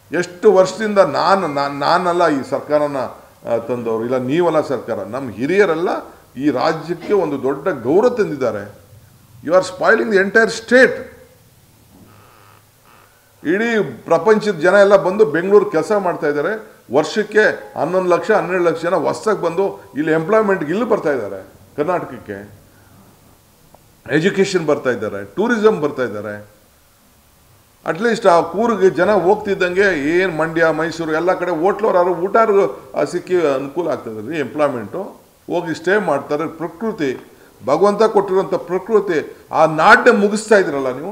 ಎಷ್ಟು ವರ್ಷದಿಂದ ನಾನು ನಾನ್- ನಾನಲ್ಲ ಈ ಸರ್ಕಾರನ ಆ, ತಂದವರು ಇಲ್ಲ ನೀವಲ್ಲ ಸರ್ಕಾರ ನಮ್ಮ ಹಿರಿಯರೆಲ್ಲ ಈ ರಾಜ್ಯಕ್ಕೆ ಒಂದು ದೊಡ್ಡ ಗೌರವ ತಂದಿದ್ದಾರೆ you are spoiling the entire state ಇಡೀ ಪ್ರಪಂಚದ ಜನ ಎಲ್ಲ ಬಂದು ಬೆಂಗಳೂರು ಕೆಲಸ ಮಾಡ್ತಾ ಇದ್ದಾರೆ ವರ್ಷಕ್ಕೆ ಹನ್ನೊಂದು ಲಕ್ಷ ಹನ್ನೆರಡು ಲಕ್ಷ ಜನ ಹೊಸ್ದಾಗಿ ಬಂದು ಇಲ್ಲಿ ಎಂಪ್ಲಾಯ್ಮೆಂಟ್ಗೆ ಇಲ್ಲಿ ಬರ್ತಾ ಇದ್ದಾರೆ ಕರ್ನಾಟಕಕ್ಕೆ ಎಜುಕೇಷನ್ ಬರ್ತಾ ಇದ್ದಾರೆ ಟೂರಿಸಂ ಬರ್ತಾ ಇದ್ದಾರೆ ಅಟ್ಲೀಸ್ಟ್ ಆ ಕೂರಿಗೆ ಜನ ಹೋಗ್ತಿದ್ದಂಗೆ ಏನು ಮಂಡ್ಯ ಮೈಸೂರು ಎಲ್ಲ ಕಡೆ ಹೋಟ್ಲವ್ರು ಊಟಾರು ಸಿಕ್ಕಿ ಅನುಕೂಲ ಆಗ್ತದೆ ರೀ ಎಂಪ್ಲಾಯ್ಮೆಂಟು ಹೋಗಿ ಸ್ಟೇ ಮಾಡ್ತಾರೆ ಪ್ರಕೃತಿ ಭಗವಂತ ಕೊಟ್ಟಿರುವಂಥ ಪ್ರಕೃತಿ ಆ ನಾಡನ್ನ ಮುಗಿಸ್ತಾ ಇದ್ರಲ್ಲ ನೀವು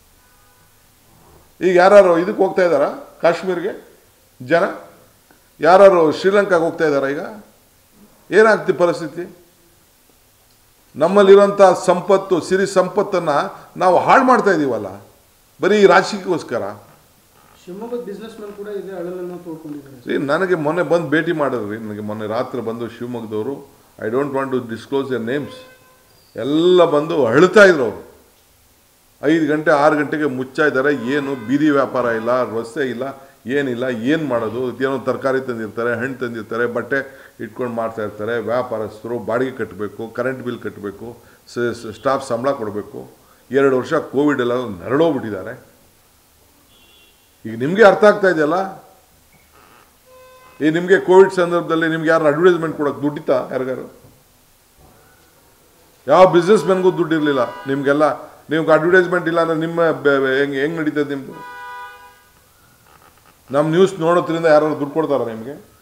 ಈಗ ಯಾರು ಇದಕ್ಕೆ ಹೋಗ್ತಾ ಇದ್ದಾರಾ ಕಾಶ್ಮೀರ್ಗೆ ಜನ ಯಾರು ಶ್ರೀಲಂಕಾಗೆ ಹೋಗ್ತಾ ಇದ್ದಾರಾ ಈಗ ಏನಾಗ್ತಿ ಪರಿಸ್ಥಿತಿ ನಮ್ಮಲ್ಲಿರುವಂಥ ಸಂಪತ್ತು ಸಿರಿ ಸಂಪತ್ತನ್ನು ನಾವು ಹಾಳು ಮಾಡ್ತಾ ಇದ್ದೀವಲ್ಲ ಬರೀ ಈ ರಾಜಕೀಯಕ್ಕೋಸ್ಕರ ಶಿವಮೊಗ್ಗದ ಬಿಸ್ನೆಸ್ ಮ್ಯಾನ್ ಕೂಡ ಇದೇ ಅಳಲನ್ನು ತೋಡ್ಕೊಂಡಿದ್ದಾರೆ ರೀ ನನಗೆ ಮೊನ್ನೆ ಬಂದು ಭೇಟಿ ಮಾಡಿದ್ರಿ ನನಗೆ ಮೊನ್ನೆ ರಾತ್ರಿ ಬಂದು ಶಿವಮೊಗ್ಗದವರು I don't want to disclose your names ಎಲ್ಲ ಬಂದು ಅಳ್ತಾ ಇದ್ರು ಅವರು ಐದು ಗಂಟೆ ಆರು ಗಂಟೆಗೆ ಮುಚ್ಚಾ ಇದ್ದಾರೆ ಏನು ಬೀದಿ ವ್ಯಾಪಾರ ಇಲ್ಲ ರಸ್ತೆ ಇಲ್ಲ ಏನಿಲ್ಲ ಏನು ಮಾಡೋದು ಏನೋ ತರಕಾರಿ ತಂದಿರ್ತಾರೆ ಹಣ್ಣು ತಂದಿರ್ತಾರೆ ಬಟ್ಟೆ ಇಟ್ಕೊಂಡು ಮಾಡ್ತಾ ಇರ್ತಾರೆ ವ್ಯಾಪಾರಸ್ಥರು ಬಾಡಿಗೆ ಕಟ್ಟಬೇಕು ಕರೆಂಟ್ ಬಿಲ್ ಕಟ್ಟಬೇಕು ಸ್ಟಾಫ್ ಸಂಬಳ ಕೊಡಬೇಕು ಎರಡು ವರ್ಷ ಕೋವಿಡ್ ಎಲ್ಲ ನರಳೋಗ್ಬಿಟ್ಟಿದ್ದಾರೆ ಈಗ ನಿಮಗೆ ಅರ್ಥ ಆಗ್ತಾ ಇದೆಯಲ್ಲ ಈ ನಿಮಗೆ ಕೋವಿಡ್ ಸಂದರ್ಭದಲ್ಲಿ ನಿಮ್ಗೆ ಯಾರು ಅಡ್ವರ್ಟೈಸ್ಮೆಂಟ್ ಕೊಡೋಕೆ ದುಡ್ಡಿತ್ತಾ ಯಾರಿಗಾರು ಯಾವ ಬಿಸ್ನೆಸ್ ಮೆನ್ಗೂ ದುಡ್ಡು ಇರಲಿಲ್ಲ ನಿಮಗೆಲ್ಲ ನಿಮ್ಗೆ ಅಡ್ವರ್ಟೈಸ್ಮೆಂಟ್ ಇಲ್ಲ ಅಂದ್ರೆ ನಿಮ್ಮ ಬೆ- ಬೆ- ಹೆಂಗೆ ಹೆಂಗೆ ನಡೀತದೆ ನಿಮ್ಮದು ನಮ್ಮ ನ್ಯೂಸ್ ನೋಡೋದ್ರಿಂದ ಯಾರು ದುಡ್ಡು ಕೊಡ್ತಾರ ನಿಮಗೆ